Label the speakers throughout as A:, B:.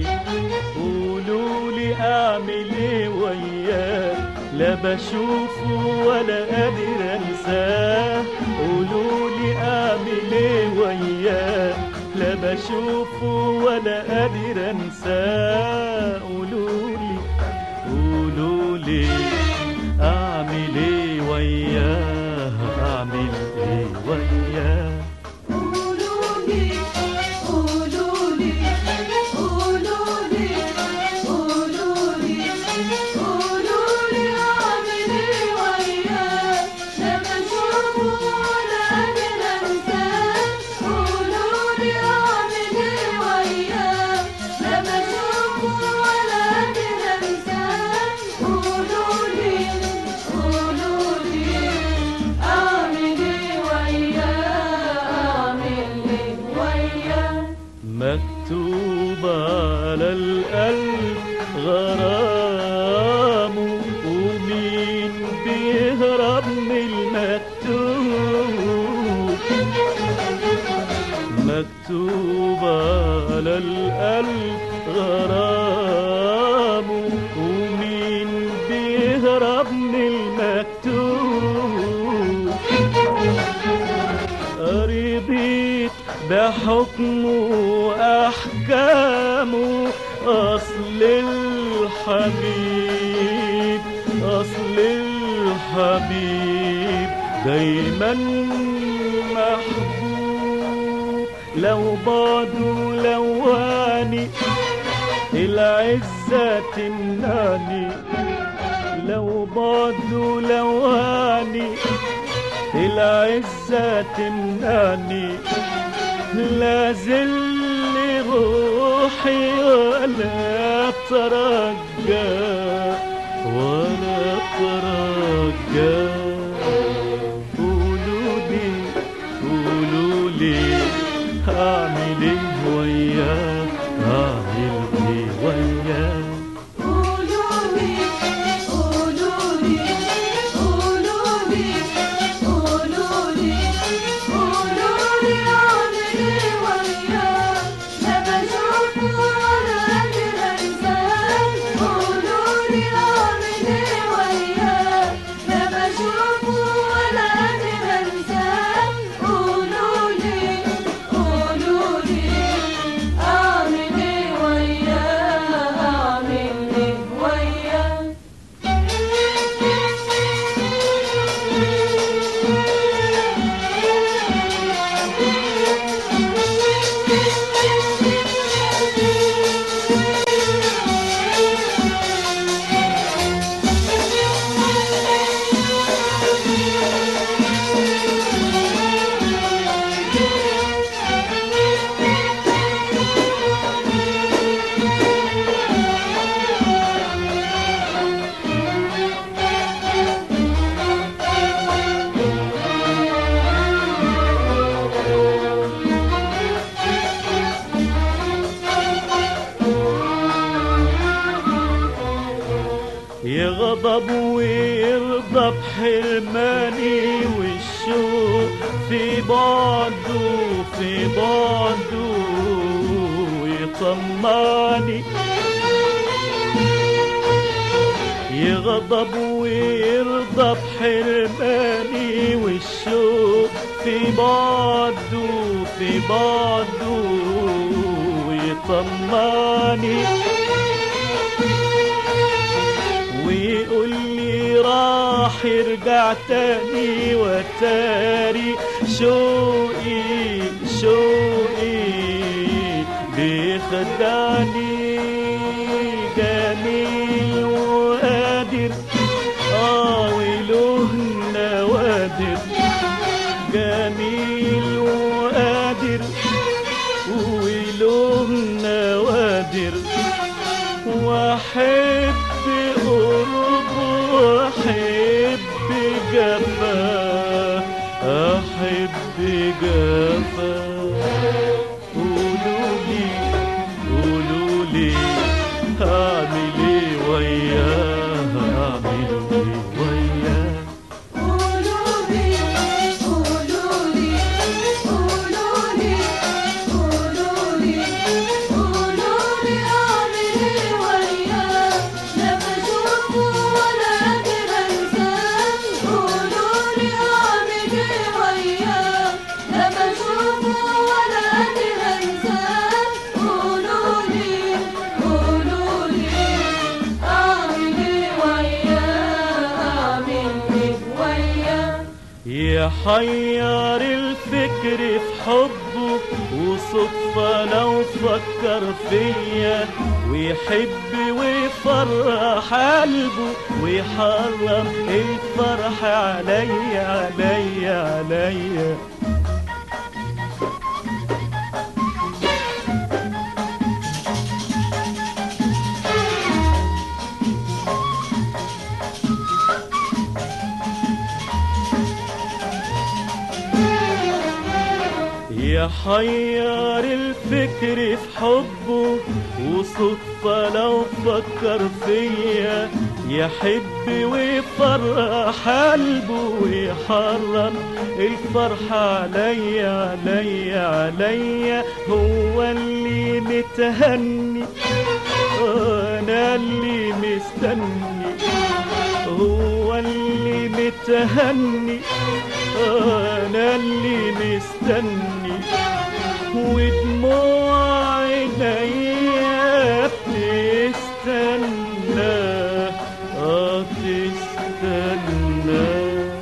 A: قولوا لي اعمل ايه وياه لا بشوفه ولا قادر انساه قولوا لي اعمل ايه وياه لا بشوفه ولا قادر انساه قولوا لي قولوا لي اعمل ايه وياه اعمل ايه وياه
B: قولوا لي قولوا لي قولوا لي قولوا لي قولوا لي اعمل ايه وياه لما اشوفه ولا قادر انساه قولوا لي اعمل ايه وياه لما اشوفه ولا قادر انساه قولوا لي قولوا لي اعمل ايه وياه اعمل ايه وياه
A: مكتوب على القلب غرامه ومين بيهرب من المكتوب مكتوب على القلب غرامه ومين بيهرب من المكتوب رضيت بحكمه وأحكامه أصل الحبيب أصل الحبيب دايما محبوب لو بعده لواني العزة تمنعني لو بعده لواني العزة تمنعني لا زل روحي ولا ترجى ولا ترجى قولوا لي قولوا لي هعمل ايه وياه هعمل ايه وياه
B: قولوا لي قولوا لي قولوا لي قولوا لي قولوا لي اعمل ايه وياه لا بشوفه ولا قادر انساه قولوا لي اعمل ايه وياه لا بشوفه ولا قادر انساه قولوا لي قولوا لي اعمل ايه وياه اعمل ايه وياه
A: يغضب ويرضى بحرماني والشوق في بعده في بعده يطمعني يغضب ويرضى بحرماني والشوق في بعده في بعده يطمعني ويقول لي راح يرجع تاني وتاري شوقي شوقي بيخدعني جميل وقادر اه وله نوادر جميل وقادر وله نوادر واحب قرب واحب جفا احب جفا قولوا لي قولوا لي هعمل ايه وياه هعمل ايه وياه
B: قولوا لي قولوا لي قولوا لي قولوا لي قولوا لي
A: يحير الفكر في حبه وصدفة لو فكر فيا ويحب ويفرح قلبه ويحرم الفرح عليا عليا عليا يحير الفكر في حبه وصدفة لو فكر فيا يحب ويفرح قلبه ويحرم الفرح عليا عليا عليا هو اللي متهني انا اللي مستني هو اللي متهني انا اللي مستني ودموع عينيا بتستنى اه تستنى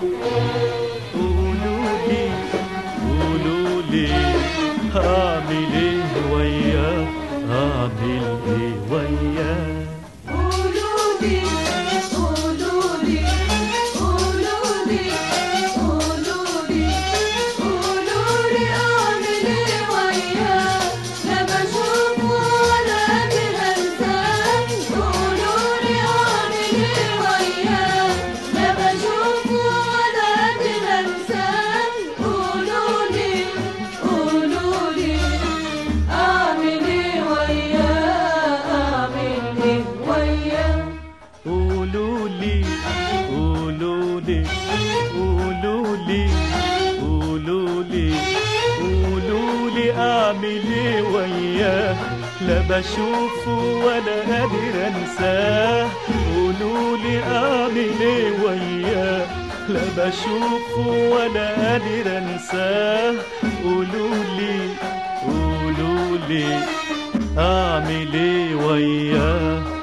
A: قولوا لي قولوا لي هعمل ايه وياه هعمل ايه وياه
B: قولوا لي قولوا لي قولوا لي قولوا لي قولوا لي اعمل ايه وياه لا بشوفه ولا قادر انساه قولوا لي اعمل ايه وياه لا بشوفه ولا قادر انساه قولوا لي قولوا لي اعمل ايه وياه اعمل ايه وياه
A: قولوا لي قولوا لي قولوا لي قولوا لي قولوا لي اعمل ايه وياه لا بشوفه ولا قادر انساه قولوا لي اعمل ايه وياه لا بشوفه ولا قادر انساه قولوا لي قولوا لي اعمل ايه وياه